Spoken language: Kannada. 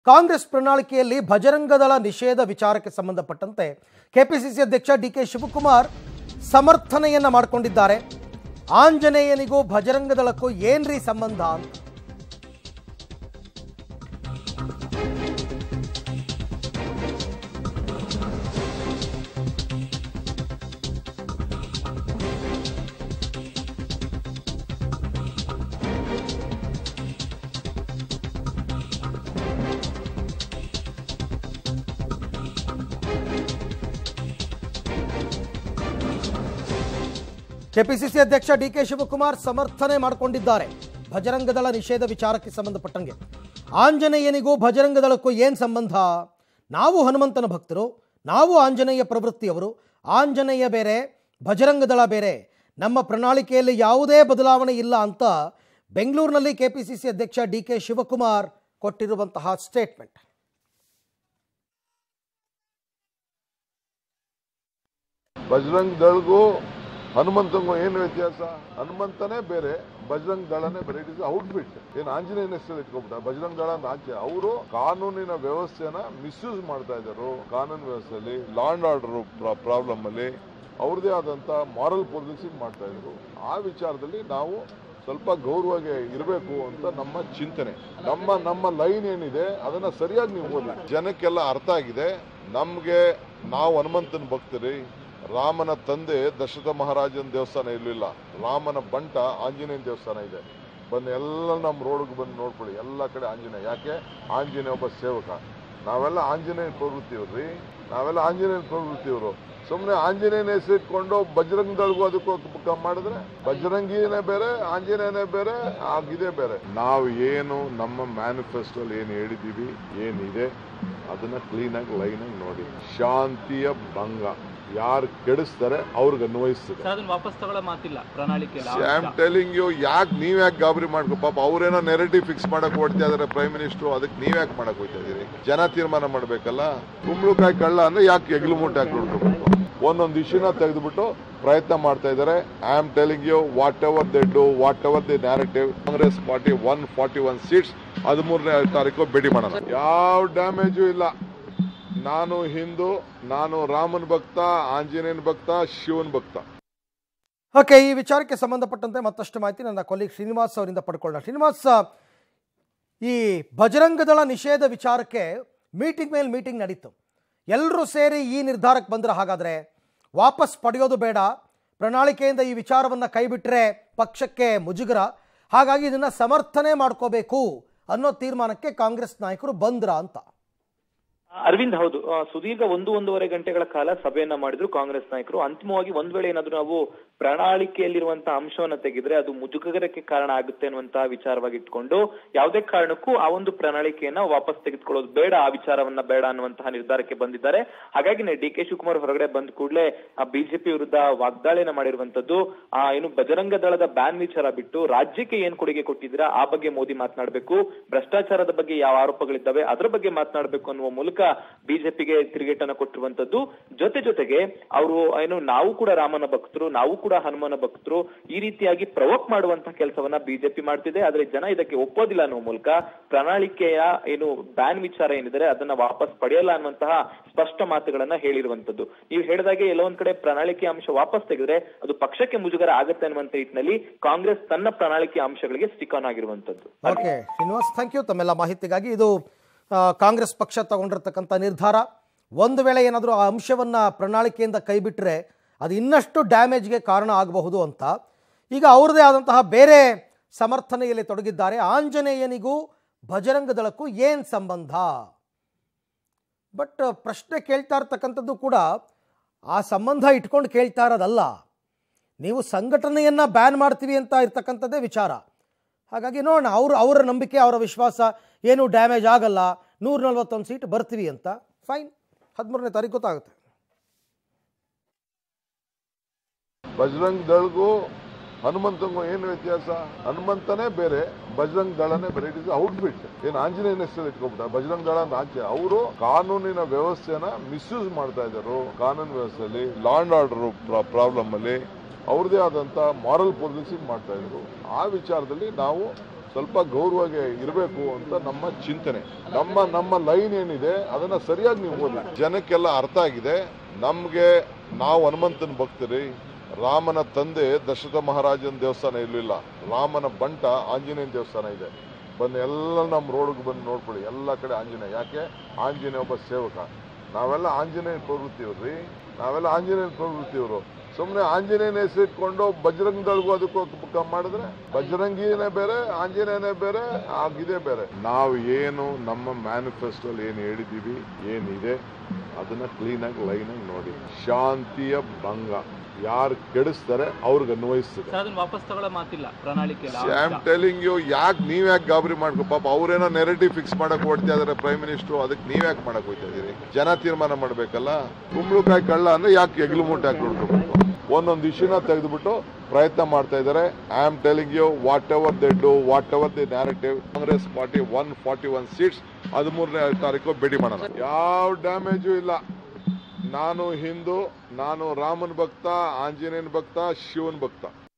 ಕಾಂಗ್ರೆಸ್ ಪ್ರಣಾಳಿಕೆಯಲ್ಲಿ ಭಜರಂಗದಳ ನಿಷೇಧ ವಿಚಾರಕ್ಕೆ ಸಂಬಂಧಪಟ್ಟಂತೆ ಕೆಪಿಸಿಸಿ ಅಧ್ಯಕ್ಷ ಡಿ ಕೆ ಶಿವಕುಮಾರ್ ಸಮರ್ಥನೆಯನ್ನ ಮಾಡಿಕೊಂಡಿದ್ದಾರೆ ಆಂಜನೇಯನಿಗೂ ಭಜರಂಗದಳಕ್ಕೂ ಏನ್ರಿ ಸಂಬಂಧ ಅಂತ ಕೆಪಿಸಿಸಿ ಅಧ್ಯಕ್ಷ ಡಿ ಕೆ ಶಿವಕುಮಾರ್ ಸಮರ್ಥನೆ ಮಾಡಿಕೊಂಡಿದ್ದಾರೆ ಭಜರಂಗದಳ ನಿಷೇಧ ವಿಚಾರಕ್ಕೆ ಸಂಬಂಧಪಟ್ಟಂಗೆ ಆಂಜನೇಯನಿಗೂ ಭಜರಂಗದಳಕ್ಕೂ ಏನು ಸಂಬಂಧ ನಾವು ಹನುಮಂತನ ಭಕ್ತರು ನಾವು ಆಂಜನೇಯ ಪ್ರವೃತ್ತಿಯವರು ಆಂಜನೇಯ ಬೇರೆ ಭಜರಂಗದಳ ಬೇರೆ ನಮ್ಮ ಪ್ರಣಾಳಿಕೆಯಲ್ಲಿ ಯಾವುದೇ ಬದಲಾವಣೆ ಇಲ್ಲ ಅಂತ ಬೆಂಗಳೂರಿನಲ್ಲಿ ಕೆಪಿಸಿಸಿ ಅಧ್ಯಕ್ಷ ಡಿ ಕೆ ಶಿವಕುಮಾರ್ ಕೊಟ್ಟಿರುವಂತಹ ಸ್ಟೇಟ್ಮೆಂಟ್ ಬಜರಂಗ್ ದಳ್ಗೂ ಹನುಮಂತಂಗೂ ಏನು ವ್ಯತ್ಯಾಸ ಹನುಮಂತನೇ ಬೇರೆ ಬಜರಂಗ್ ದಳನೇ ಬೇರೆ ಇಟ್ ಇಸ್ ಔಟ್ಫಿಟ್ ಏನು ಆಂಜನೇಯನ ಹೆಸರು ಇಟ್ಕೊಬಿಟ್ಟ ಬಜರಂಗ್ ದಳ ಅಂತ ಆಚೆ ಅವರು ಕಾನೂನಿನ ವ್ಯವಸ್ಥೆನ ಮಿಸ್ಯೂಸ್ ಮಾಡ್ತಾ ಇದ್ದಾರೆ ಕಾನೂನು ವ್ಯವಸ್ಥೆಯಲ್ಲಿ ಲಾ ಅಂಡ್ ಆರ್ಡರ್ ಪ್ರಾಬ್ಲಮ್ ಅಲ್ಲಿ ಅವ್ರದೇ ಆದಂತ ಮಾರಲ್ ಪೊಲಿಸಿಂಗ್ ಮಾಡ್ತಾ ಇದ್ರು ಆ ವಿಚಾರದಲ್ಲಿ ನಾವು ಸ್ವಲ್ಪ ಗೌರವವಾಗಿ ಇರಬೇಕು ಅಂತ ನಮ್ಮ ಚಿಂತನೆ ನಮ್ಮ ನಮ್ಮ ಲೈನ್ ಏನಿದೆ ಅದನ್ನ ಸರಿಯಾಗಿ ನೀವು ಓದಿ ಜನಕ್ಕೆಲ್ಲ ಅರ್ಥ ಆಗಿದೆ ನಮ್ಗೆ ನಾವು ಹನುಮಂತನ ಭಕ್ತರಿ ರಾಮನ ತಂದೆ ದಶರಥ ಮಹಾರಾಜನ ದೇವಸ್ಥಾನ ಇರಲಿಲ್ಲ ರಾಮನ ಬಂಟ ಆಂಜನೇಯನ ದೇವಸ್ಥಾನ ಇದೆ ಬಂದು ಎಲ್ಲ ನಮ್ಮ ರೋಡ್ಗೆ ಬಂದು ನೋಡ್ಕೊಳ್ಳಿ ಎಲ್ಲ ಕಡೆ ಆಂಜನೇಯ ಯಾಕೆ ಆಂಜನೇಯ ಒಬ್ಬ ಸೇವಕ ನಾವೆಲ್ಲ ಆಂಜನೇಯನ ಪ್ರವೃತ್ತಿಯವ್ರಿ ನಾವೆಲ್ಲ ಆಂಜನೇಯನ ಪ್ರವೃತ್ತಿಯವರು ಸುಮ್ಮನೆ ಆಂಜನೇಯನ ಹೆಸರಿಟ್ಕೊಂಡು ಬಜರಂಗ್ ದಳ್ಗೂ ಅದಕ್ಕೂ ಕ- ಮಾಡಿದ್ರೆ ಬಜರಂಗಿನೇ ಬೇರೆ ಆಂಜನೇಯನೇ ಬೇರೆ ಆಗಿದೆ ಬೇರೆ ನಾವು ಏನು ನಮ್ಮ ಮ್ಯಾನಿಫೆಸ್ಟೋಲ್ಲಿ ಏನು ಹೇಳಿದ್ದೀವಿ ಏನಿದೆ ಅದನ್ನ ಕ್ಲೀನಾಗಿ ಲೈನಾಗಿ ನೋಡಿ ಶಾಂತಿಯ ಭಂಗ ಯಾರು ಕೆಡಿಸ್ತಾರೆ ಅವ್ರಿಗೆ ಅನ್ವಯಿಸ್ತದೆ ಸರ್ ಅದನ್ನ ವಾಪಸ್ ತಗೊಳ್ಳೋ ಮಾತಿಲ್ಲ ಪ್ರಣಾಳಿಕೆಯಲ್ಲಿ ಐ ಆಮ್ ಟೆಲಿಂಗ್ ಯು ಯಾಕೆ ನೀವ್ ಯಾಕೆ ಗಾಬರಿ ಮಾಡ್ಕೊ ಪಾಪ ಅವ್ರೇನೋ ನೆರೆಟಿವ್ ಫಿಕ್ಸ್ ಮಾಡಕ್ ಓಡ್ತಾ ಇದಾರೆ ಪ್ರೈಮ್ ಮಿನಿಸ್ಟರ್ ಅದಕ್ಕೆ ನೀವ್ ಯಾಕೆ ಮಾಡಕ್ ಹೋಗ್ತಾ ಇದೀರಿ ಜನ ತೀರ್ಮಾನ ಮಾಡ್ಬೇಕಲ್ಲ ಕುಂಬಳಕಾಯಿ ಕಳ್ಳ ಅಂದ್ರೆ ಯಾಕೆ ಎಗ್ಲು ಮೂಟೆ ಹಾಕಿ ನೋಡ್ಕೋಬೇಕು ಒಂದೊಂದು ಇಶ್ಯೂನ ತೆಗೆದುಬಿಟ್ಟು ಪ್ರಯತ್ನ ಮಾಡ್ತಾ ಇದ್ದಾರೆ I am telling you whatever they do whatever the narrative Congress party one forty one seats ಹದಿಮೂರನೇ ತಾರೀಕು ಭೇಟಿ ಮಾಡೋಣ ಯಾವ ಡ್ಯಾಮೇಜು ಇಲ್ಲ ನಾನು ಹಿಂದೂ ನಾನು ರಾಮನ್ ಭಕ್ತ ಆಂಜನೇಯನ ಭಕ್ತ ಶಿವನ್ ಭಕ್ತ ಓಕೆ ಈ ವಿಚಾರಕ್ಕೆ ಸಂಬಂಧಪಟ್ಟಂತೆ ಮತ್ತಷ್ಟು ಮಾಹಿತಿ ನನ್ನ ಕೊಲೀಗ್ ಶ್ರೀನಿವಾಸ್ ಅವರಿಂದ ಪಡ್ಕೊಳ್ಳೋಣ ಶ್ರೀನಿವಾಸ್ ಈ ಬಜರಂಗದಳ ನಿಷೇಧ ವಿಚಾರಕ್ಕೆ ಮೀಟಿಂಗ್ ಮೇಲೆ ಮೀಟಿಂಗ್ ನಡೀತು ಎಲ್ಲರೂ ಸೇರಿ ಈ ನಿರ್ಧಾರಕ್ಕೆ ಬಂದ್ರೆ ಹಾಗಾದರೆ ವಾಪಸ್ ಪಡೆಯೋದು ಬೇಡ ಪ್ರಣಾಳಿಕೆಯಿಂದ ಈ ವಿಚಾರವನ್ನು ಕೈಬಿಟ್ರೆ ಪಕ್ಷಕ್ಕೆ ಮುಜುಗರ ಹಾಗಾಗಿ ಇದನ್ನು ಸಮರ್ಥನೆ ಮಾಡ್ಕೋಬೇಕು ಅನ್ನೋ ತೀರ್ಮಾನಕ್ಕೆ ಕಾಂಗ್ರೆಸ್ ನಾಯಕರು ಬಂದ್ರ ಅಂತ ಅರವಿಂದ್ ಹೌದು ಆ, ಸುದೀರ್ಘ ಒಂದು ಒಂದೂವರೆ ಗಂಟೆಗಳ ಕಾಲ ಸಭೆಯನ್ನ ಮಾಡಿದ್ರು ಕಾಂಗ್ರೆಸ್ ನಾಯಕರು ಅಂತಿಮವಾಗಿ ಒಂದ್ ವೇಳೆ ಏನಾದ್ರೂ ನಾವು ಪ್ರಣಾಳಿಕೆಯಲ್ಲಿರುವಂತಹ ಅಂಶವನ್ನ ತೆಗೆದ್ರೆ ಅದು ಮುಜುಗರಕ್ಕೆ ಕಾರಣ ಆಗುತ್ತೆ ಅನ್ನುವಂತಹ ವಿಚಾರವಾಗಿ ಇಟ್ಕೊಂಡು ಯಾವುದೇ ಕಾರಣಕ್ಕೂ ಆ ಒಂದು ಪ್ರಣಾಳಿಕೆಯನ್ನ ವಾಪಸ್ ತೆಗೆದುಕೊಳ್ಳೋದು ಬೇಡ ಆ ವಿಚಾರವನ್ನ ಬೇಡ ಅನ್ನುವಂತಹ ನಿರ್ಧಾರಕ್ಕೆ ಬಂದಿದ್ದಾರೆ ಹಾಗಾಗಿ ಡಿ ಕೆ ಶಿವಕುಮಾರ್ ಹೊರಗಡೆ ಬಂದ ಕೂಡಲೇ ಬಿಜೆಪಿ ವಿರುದ್ಧ ವಾಗ್ದಾಳಿಯನ್ನ ಮಾಡಿರುವಂತದ್ದು ಆ ಏನು ಬಜರಂಗ ದಳದ ಬ್ಯಾನ್ ವಿಚಾರ ಬಿಟ್ಟು ರಾಜ್ಯಕ್ಕೆ ಏನ್ ಕೊಡುಗೆ ಕೊಟ್ಟಿದ್ದೀರಾ ಆ ಬಗ್ಗೆ ಮೋದಿ ಮಾತನಾಡಬೇಕು ಭ್ರಷ್ಟಾಚಾರದ ಬಗ್ಗೆ ಯಾವ ಆರೋಪಗಳಿದ್ದಾವೆ ಅದರ ಬಗ್ಗೆ ಮಾತನಾಡಬೇಕು ಅನ್ನುವ ಮೂಲಕ ಬಿಜೆಪಿಗೆ ತಿರುಗೇಟನ್ನ ಕೊಟ್ಟಿರುವಂತದ್ದು ಜೊತೆ ಜೊತೆಗೆ ಅವರು ಏನು ನಾವು ಕೂಡ ರಾಮನ ಭಕ್ತರು ನಾವು ಕೂಡ ಹನುಮನ ಭಕ್ತರು ಈ ರೀತಿಯಾಗಿ ಪ್ರವೋಕ್ ಮಾಡುವಂತಹ ಕೆಲಸವನ್ನ ಬಿಜೆಪಿ ಮಾಡ್ತಿದೆ ಆದ್ರೆ ಜನ ಇದಕ್ಕೆ ಒಪ್ಪೋದಿಲ್ಲ ಅನ್ನುವ ಮೂಲಕ ಪ್ರಣಾಳಿಕೆಯ ಏನು ಬ್ಯಾನ್ ವಿಚಾರ ಏನಿದೆ ಅದನ್ನ ವಾಪಸ್ ಪಡೆಯಲ್ಲ ಅನ್ನುವಂತಹ ಸ್ಪಷ್ಟ ಮಾತುಗಳನ್ನ ಹೇಳಿರುವಂತದ್ದು ನೀವು ಹೇಳಿದಾಗೆ ಎಲ್ಲೋ ಒಂದ್ ಕಡೆ ಪ್ರಣಾಳಿಕೆ ಅಂಶ ವಾಪಸ್ ತೆಗೆದ್ರೆ ಅದು ಪಕ್ಷಕ್ಕೆ ಮುಜುಗರ ಆಗುತ್ತೆ ಅನ್ನುವಂತ ನಿಟ್ಟಿನಲ್ಲಿ ಕಾಂಗ್ರೆಸ್ ತನ್ನ ಪ್ರಣಾಳಿಕೆ ಅಂಶಗಳಿಗೆ ಸ್ಟಿಕ್ ಆನ್ ಆಗಿರುವಂತದ್ದು ಓಕೆ ಶ್ರೀನಿವಾಸ್ ಥ್ಯಾಂಕ್ ಯು ತಮ್ಮೆಲ್ಲ ಮಾಹಿತಿಗಾಗಿ ಇದು ಆ, ಕಾಂಗ್ರೆಸ್ ಪಕ್ಷ ತಗೊಂಡಿರ್ತಕ್ಕಂಥ ನಿರ್ಧಾರ ಒಂದು ವೇಳೆ ಏನಾದರೂ ಆ ಅಂಶವನ್ನು ಪ್ರಣಾಳಿಕೆಯಿಂದ ಕೈಬಿಟ್ಟರೆ ಅದು ಇನ್ನಷ್ಟು ಡ್ಯಾಮೇಜ್ಗೆ ಕಾರಣ ಆಗಬಹುದು ಅಂತ ಈಗ ಅವ್ರದ್ದೇ ಆದಂತಹ ಬೇರೆ ಸಮರ್ಥನೆಯಲ್ಲಿ ತೊಡಗಿದ್ದಾರೆ ಆಂಜನೇಯನಿಗೂ ಭಜರಂಗ ದಳಕ್ಕೂ ಏನು ಸಂಬಂಧ ಬಟ್ ಪ್ರಶ್ನೆ ಕೇಳ್ತಾ ಇರ್ತಕ್ಕಂಥದ್ದು ಕೂಡ ಆ ಸಂಬಂಧ ಇಟ್ಕೊಂಡು ಕೇಳ್ತಾ ಇರೋದಲ್ಲ ನೀವು ಸಂಘಟನೆಯನ್ನು ಬ್ಯಾನ್ ಮಾಡ್ತೀವಿ ಅಂತ ಇರ್ತಕ್ಕಂಥದ್ದೇ ವಿಚಾರ ಹಾಗಾಗಿ ನೋಡೋಣ ಅವರು ಅವರ ನಂಬಿಕೆ ಅವರ ವಿಶ್ವಾಸ ಏನು ಡ್ಯಾಮೇಜ್ ಆಗಲ್ಲ ನೂರ ನಲ್ವತ್ತೊಂದು ಸೀಟ್ ಬರ್ತೀವಿ ಅಂತ ಫೈನ್ ಹದಿಮೂರನೇ ತಾರೀಕು ಗೊತ್ತಾಗುತ್ತೆ ಬಜರಂಗ್ ದಳ್ಗೂ ಹನುಮಂತಂಗೂ ಏನು ವ್ಯತ್ಯಾಸ ಹನುಮಂತನೇ ಬೇರೆ ಬಜರಂಗ್ ದಳನೇ ಬೇರೆ ಇಟ್ ಇಸ್ ಔಟ್ಫಿಟ್ ಏನು ಆಂಜನೇಯನ ಹೆಸರು ಇಟ್ಕೊಬಿಟ್ಟ ಬಜರಂಗ್ ದಳ ಅಂತ ಆಚೆ ಅವರು ಕಾನೂನಿನ ವ್ಯವಸ್ಥೆನ ಮಿಸ್ಯೂಸ್ ಮಾಡ್ತಾ ಇದ್ದಾರೆ ಕಾನೂನು ವ್ಯವಸ್ಥೆಯಲ್ಲಿ ಲಾ ಅಂಡ್ ಆರ್ಡರ್ ಪ್ರಾಬ್ಲಮ್ ಅಲ್ಲಿ ಅವ್ರದೇ ಆದಂತ ಮಾರಲ್ ಪೊಲಿಸಿಂಗ್ ಮಾಡ್ತಾ ಇದ್ರು ಆ ವಿಚಾರದಲ್ಲಿ ನಾವು ಸ್ವಲ್ಪ ಗೌರವಗೆ ಇರಬೇಕು ಅಂತ ನಮ್ಮ ಚಿಂತನೆ ನಮ್ಮ ನಮ್ಮ ಲೈನ್ ಏನಿದೆ ಅದನ್ನ ಸರಿಯಾಗಿ ನೀವು ಓದಿ ಜನಕ್ಕೆಲ್ಲ ಅರ್ಥ ಆಗಿದೆ ನಮ್ಗೆ ನಾವು ಹನುಮಂತನ ಭಕ್ತರಿ ರಾಮನ ತಂದೆ ದಶರಥ ಮಹಾರಾಜನ ದೇವಸ್ಥಾನ ಇರಲಿಲ್ಲ ರಾಮನ ಬಂಟ ಆಂಜನೇಯನ ದೇವಸ್ಥಾನ ಇದೆ ಬಂದು ಎಲ್ಲ ನಮ್ಮ ರೋಡ್ಗೆ ಬಂದು ನೋಡ್ಕೊಳ್ಳಿ ಎಲ್ಲ ಕಡೆ ಆಂಜನೇಯ ಯಾಕೆ ಆಂಜನೇಯ ಒಬ್ಬ ಸೇವಕ ನಾವೆಲ್ಲ ಆಂಜನೇಯ ಪ್ರವೃತ್ತಿಯವ್ರಿ ನಾವೆಲ್ಲ ಆಂಜನೇಯ ಪ್ರವೃತ್ತಿಯವರು ಸುಮ್ಮನೆ ಆಂಜನೇಯನ ಹೆಸರಿಟ್ಕೊಂಡು ಬಜರಂಗ್ ದಳಗೂ ಅದಕ್ಕೂ ಕ- ಮಾಡಿದ್ರೆ ಬಜರಂಗಿನೇ ಬೇರೆ ಆಂಜನೇಯನೇ ಬೇರೆ ಆಗಿದೆ ಬೇರೆ ನಾವು ಏನು ನಮ್ಮ ಮ್ಯಾನಿಫೆಸ್ಟೋಲ್ಲಿ ಏನು ಹೇಳಿದ್ದೀವಿ ಏನಿದೆ ಅದನ್ನ ಕ್ಲೀನಾಗಿ ಲೈನಾಗಿ ನೋಡಿ ಶಾಂತಿಯ ಭಂಗ ಯಾರು ಕೆಡಿಸ್ತಾರೆ ಅವ್ರಿಗೆ ಅನ್ವಯಿಸ್ತದೆ ಸರ್ ಅದನ್ನ ವಾಪಸ್ ತಗೊಳ್ಳೋ ಮಾತಿಲ್ಲ ಪ್ರಣಾಳಿಕೆ ಇಲ್ಲ ಐ ಆಮ್ ಟೆಲಿಂಗ್ ಯು ಯಾಕೆ ನೀವ್ ಯಾಕೆ ಗಾಬರಿ ಮಾಡ್ಕೊ ಪಾಪ ಅವ್ರೇನೋ ನೆರೆಟಿವ್ ಫಿಕ್ಸ್ ಮಾಡಕ್ ಓಡ್ತಾ ಇದಾರೆ ಪ್ರೈಮ್ ಮಿನಿಸ್ಟರ್ ಅದಕ್ಕೆ ನೀವ್ ಯಾಕೆ ಮಾಡಕ್ ಹೋಗ್ತಾ ಇದೀರಿ ಜನ ತೀರ್ಮಾನ ಮಾಡ್ಬೇಕಲ್ಲ ಕುಂಬಳಕಾಯಿ ಕಳ್ಳ ಅಂದ್ರೆ ಯಾಕೆ ಎಗ್ಲು ಮೂಟೆ ಹಾಕಿ ನೋಡ್ಕೋಬೇಕು ಒಂದೊಂದು ಇಶ್ಯೂನ ತೆಗೆದುಬಿಟ್ಟು ಪ್ರಯತ್ನ ಮಾಡ್ತಾ ಇದ್ದಾರೆ I am telling you whatever they do whatever the narrative Congress party one forty one seats ಹದಿಮೂರನೇ ತಾರೀಕು ಭೇಟಿ ಮಾಡೋಣ ಯಾವ ಡ್ಯಾಮೇಜು ಇಲ್ಲ ನಾನು ಹಿಂದೂ ನಾನು ರಾಮನ್ ಭಕ್ತ ಆಂಜನೇಯನ್ ಭಕ್ತ ಶಿವನ್ ಭಕ್ತ